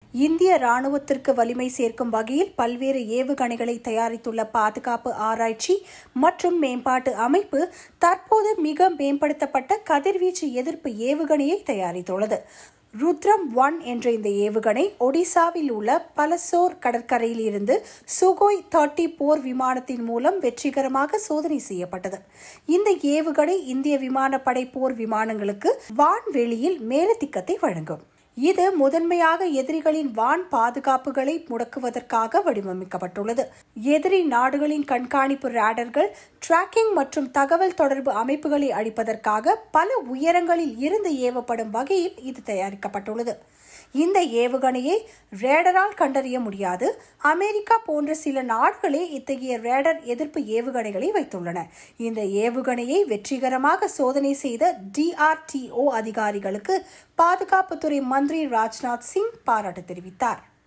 இந்திய ராணுவத்திற்கு வலிமை சேர்க்கும் வகையில் பல்வேறு ஏவுகணைகளை தயாரித்துள்ள பாதுகாப்பு ஆராய்ச்சி மற்றும் மேம்பாட்டு அமைப்பு தற்போது மிக மேம்படுத்தப்பட்ட கதிர்வீச்சு எதிர்ப்பு ஏவுகணையை தயாரித்துள்ளது ருத்ரம் ஒன் என்ற இந்த ஏவுகணை ஒடிசாவில் உள்ள பலசோர் கடற்கரையில் இருந்து சுகோய் தேர்ட்டி போர் விமானத்தின் மூலம் வெற்றிகரமாக சோதனை செய்யப்பட்டது இந்த ஏவுகணை இந்திய விமானப்படை போர் விமானங்களுக்கு வான்வெளியில் மேலதிக்கத்தை வழங்கும் இது முதன்மையாக எதிரிகளின் வான் பாதுகாப்புகளை முடக்குவதற்காக வடிவமைக்கப்பட்டுள்ளது எதிரி நாடுகளின் கண்காணிப்பு ரேடர்கள் டிராக்கிங் மற்றும் தகவல் தொடர்பு அமைப்புகளை அளிப்பதற்காக பல உயரங்களில் இருந்து ஏவப்படும் வகையில் இது தயாரிக்கப்பட்டுள்ளது இந்த ஏவுகணையை ரேடரால் கண்டறிய முடியாது அமெரிக்கா போன்ற சில நாடுகளே இத்தகைய ரேடர் எதிர்ப்பு ஏவுகணைகளை வைத்துள்ளன இந்த ஏவுகணையை வெற்றிகரமாக சோதனை செய்த டிஆர்டிஓ அதிகாரிகளுக்கு பாதுகாப்புத்துறை மந்திரி ராஜ்நாத் சிங் பாராட்டு தெரிவித்தார்